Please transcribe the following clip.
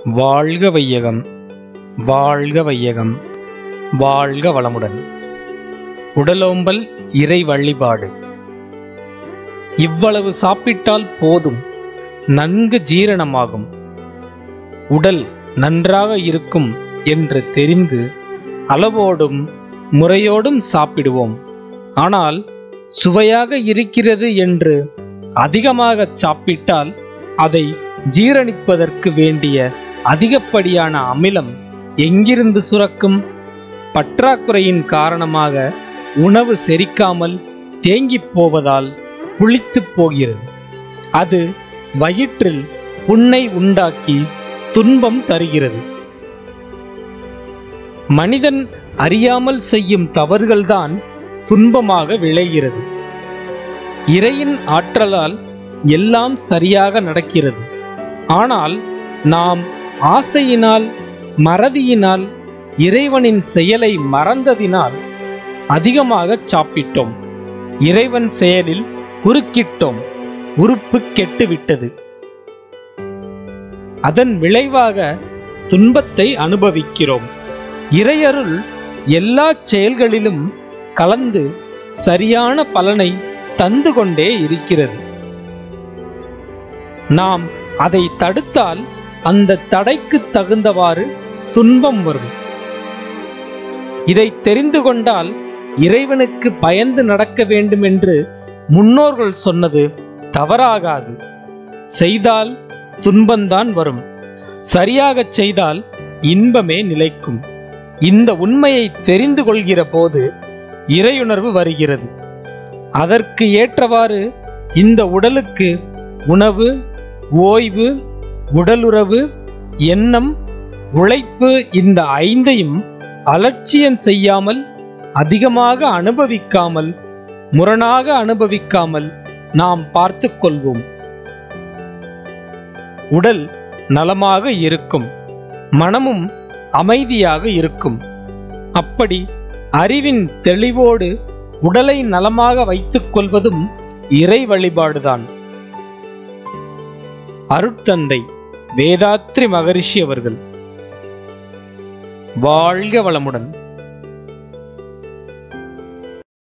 வாழ்க வையகம் வாழ்க வையகம் வாழ்க வளமுடன் உடலோம்பல் இறை வழிபாடு இவ்வளவு சாப்பிட்டால் போதும் நன்கு ஜீரணமாகும் உடல் நன்றாக இருக்கும் என்று தெரிந்து அளவோடும் முறையோடும் சாப்பிடுவோம் ஆனால் சுவையாக இருக்கிறது என்று அதிகமாக சாப்பிட்டால் அதை ஜீரணிப்பதற்கு வேண்டிய அதிகப்படியான அமிலம் எங்கிருந்து சுரக்கும் பற்றாக்குறையின் காரணமாக உணவு செரிக்காமல் தேங்கிப் போவதால் புளித்துப் போகிறது அது வயிற்றில் புண்ணை உண்டாக்கி துன்பம் தருகிறது மனிதன் அறியாமல் செய்யும் தவறுகள்தான் துன்பமாக விளைகிறது இறையின் ஆற்றலால் எல்லாம் சரியாக நடக்கிறது ஆனால் நாம் ஆசையினால் மறதியினால் இறைவனின் செயலை மறந்ததினால் அதிகமாக சாப்பிட்டோம் இறைவன் செயலில் குறுக்கிட்டோம் உறுப்பு கெட்டுவிட்டது அதன் விளைவாக துன்பத்தை அனுபவிக்கிறோம் இறையருள் எல்லா செயல்களிலும் கலந்து சரியான பலனை தந்து கொண்டே இருக்கிறது நாம் அதை தடுத்தால் அந்த தடைக்கு தகுந்தவாறு துன்பம் வரும் இதை தெரிந்து கொண்டால் இறைவனுக்கு பயந்து நடக்க வேண்டும் என்று முன்னோர்கள் சொன்னது தவறாகாது செய்தால் துன்பம்தான் வரும் சரியாகச் செய்தால் இன்பமே நிலைக்கும் இந்த உண்மையை தெரிந்து கொள்கிற போது இறையுணர்வு வருகிறது அதற்கு ஏற்றவாறு இந்த உடலுக்கு உணவு ஓய்வு உடலுறவு எண்ணம் உழைப்பு இந்த ஐந்தையும் அலட்சியம் செய்யாமல் அதிகமாக அனுபவிக்காமல் முரணாக அனுபவிக்காமல் நாம் பார்த்து கொள்வோம் உடல் நலமாக இருக்கும் மனமும் அமைதியாக இருக்கும் அப்படி அறிவின் தெளிவோடு உடலை நலமாக வைத்துக் கொள்வதும் இறை வழிபாடுதான் அருட்தந்தை வேதாத்ரி மகரிஷி அவர்கள் வாழ்க வளமுடன்